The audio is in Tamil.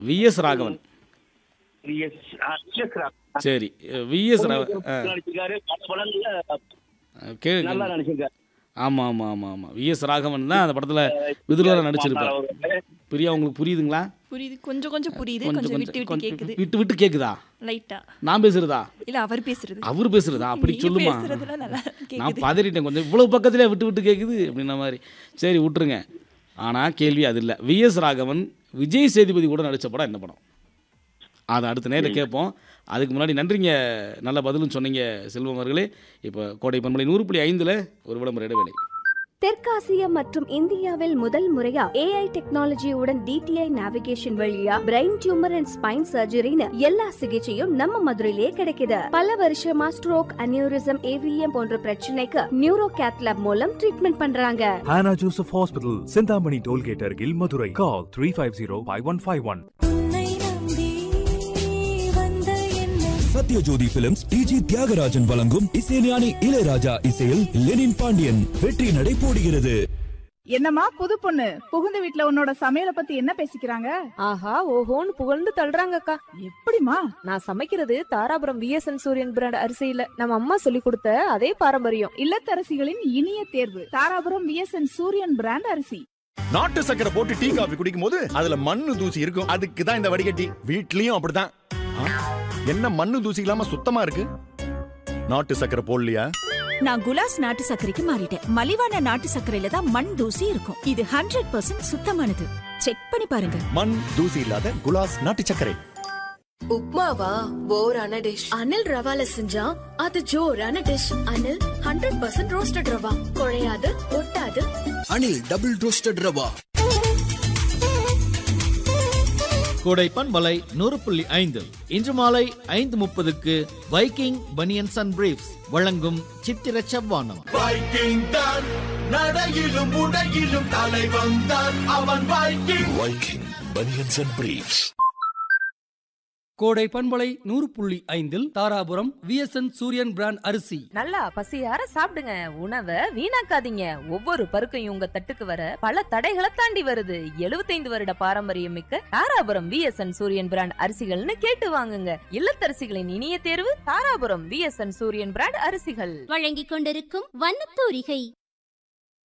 விஎஸ் ராகவன் VS ஆ, VS ராகவன். சரி விஎஸ் ராகவன் ஆ, நடிச்சிருக்காரு பல படங்கள்ல கே நல்லா நடிச்சிருக்காரு ஆமாம் ஆமாம் ஆமாம் ஆமாம் விஎஸ் ராகவன் தான் அந்த படத்தில் விதுலராக நடிச்சிருப்பார் அவரு. பிரியா உங்களுக்கு புரியுதுங்களா புரியுது கொஞ்சம் கொஞ்சம் புரியுது கொஞ்சம் கொஞ்சம் கொஞ்சம் விட்டு விட்டு கொஞ்சம் கேக்குது விட்டு விட்டு கேக்குதா லைட்டா நான் பேசுறதா இல்ல அவர் பேசுறது அவர் பேசுறதா அப்படி நீங்க சொல்லுமா பேசுறதுலாம் நல்லா நான் கேக்குது பதறிட்டேன் கொஞ்சம் இவ்வளவு பக்கத்திலே விட்டு விட்டு கேட்குது அப்படின்ன மாதிரி சரி விட்டுருங்க ஆனால் கேள்வி அது இல்லை விஎஸ் ராகவன் விஜய் சேதுபதி கூட நடித்த படம் என்ன படம் அதை அடுத்த நேரில் கேட்போம் அதுக்கு முன்னாடி நன்றிங்க நல்ல பதிலும் சொன்னீங்க செல்வம் அவர்களே இப்போ கோடை பண்பலை நூறு புள்ளி ஐந்தில் ஒரு விளம்பர இடைவேளை தெற்காசியா மற்றும் இந்தியாவில் முதல் முறையா ஏஐ டெக்னாலஜியுடன் டிடிஐ நேவிகேஷன் வழியா பிரெயின் டியூமர் அண்ட் ஸ்பைன் சர்ஜரின்னு எல்லா சிகிச்சையும் நம்ம மதுரையிலேயே கிடைக்குது பல வருஷமா ஸ்ட்ரோக் அனியூரிசம் ஏவிஎம் போன்ற பிரச்சனைக்கு நியூரோ கேத்லாப் மூலம் ட்ரீட்மெண்ட் பண்றாங்க Hannah Joseph Hospital, Sindhamani Tollgate Argil, Madurai. Call 350-5151. Sathyajothi films TG Thiyagarajan வழங்கும் இசைஞானி இளையராஜா இசையில் லெனின் பாண்டியன் வெற்றி நடை போடுகிறது என்னம்மா புது பொண்ணு புகுந்த வீட்ல உன்னோட சமையல பத்தி என்ன பேசிக்கிறாங்க ஆஹா ஓஹோன்னு புகழ்ந்து தள்ளுறாங்கக்கா எப்படிமா நான் சமைக்கிறது தாராபுரம் விஎஸ்என் சூரியன் பிராண்ட் அரிசியில நம்ம அம்மா சொல்லி கொடுத்த அதே பாரம்பரியம் இல்லத்தரசிகளின் இனிய தேர்வு தாராபுரம் விஎஸ்என் சூரியன் பிராண்ட் அரிசி நாட்டு சக்கரை போட்டு டீ காபி குடிக்கும் போது அதுல மண்ணு தூசி இருக்கும் அதுக்கு தான் இந்த வடிகட்டி வீட்லயும் அப்படிதான் ஆ, என்ன மண்ணு தூசி இல்லாம சுத்தமா இருக்கு நாட்டு சக்கரை போடலையா நான் குலாஸ் நாட்டு சர்க்கரைக்கு மாறிட்டேன் மலிவான நாட்டு சர்க்கரையில தான் மண் தூசி இருக்கும் இது ஹண்ட்ரட் பர்சன்ட் சுத்தமானது செக் பண்ணி பாருங்க மண் தூசி இல்லாத குலாஸ் நாட்டு சர்க்கரை உப்மாவா போரான டிஷ் அனில் ரவால செஞ்சா அது ஜோரான dish Anil hundred percent roasted rava குழையாது ஒட்டாது அனில் டபுள் ரோஸ்டட் ரவா கோடை பண்பலை நூறு புள்ளி ஐந்து இன்று மாலை ஐந்து முப்பதுக்கு வைக்கிங் பனியன்ஸ் அண்ட் பிரீஃப்ஸ் வழங்கும் சித்திர செவ்வானம் வைக்கிங் தான் நடையிலும் உடையிலும் தலை வந்தான் அவன் Viking Viking banians and briefs Kodai பண்பலை நூறு புள்ளி ஐந்தில் தாராபுரம் விஎஸ்என் சூரியன் பிராண்ட் அரிசி நல்லா பசியார சாப்பிடுங்க உணவை வீணாக்காதீங்க ஒவ்வொரு பருக்கையும் உங்க தட்டுக்கு வர பல தடைகளை தாண்டி வருது 75 வருட பாரம்பரியம் மிக்க தாராபுரம் விஎஸ்என் சூரியன் பிராண்ட் அரிசிகள்னு கேட்டு வாங்குங்க இல்லத்தரசிகளின் இனிய தேர்வு தாராபுரம் விஎஸ்என் சூரியன் பிராண்ட் அரிசிகள் வழங்கிக் கொண்டிருக்கும் வண்ணத்தூரிகை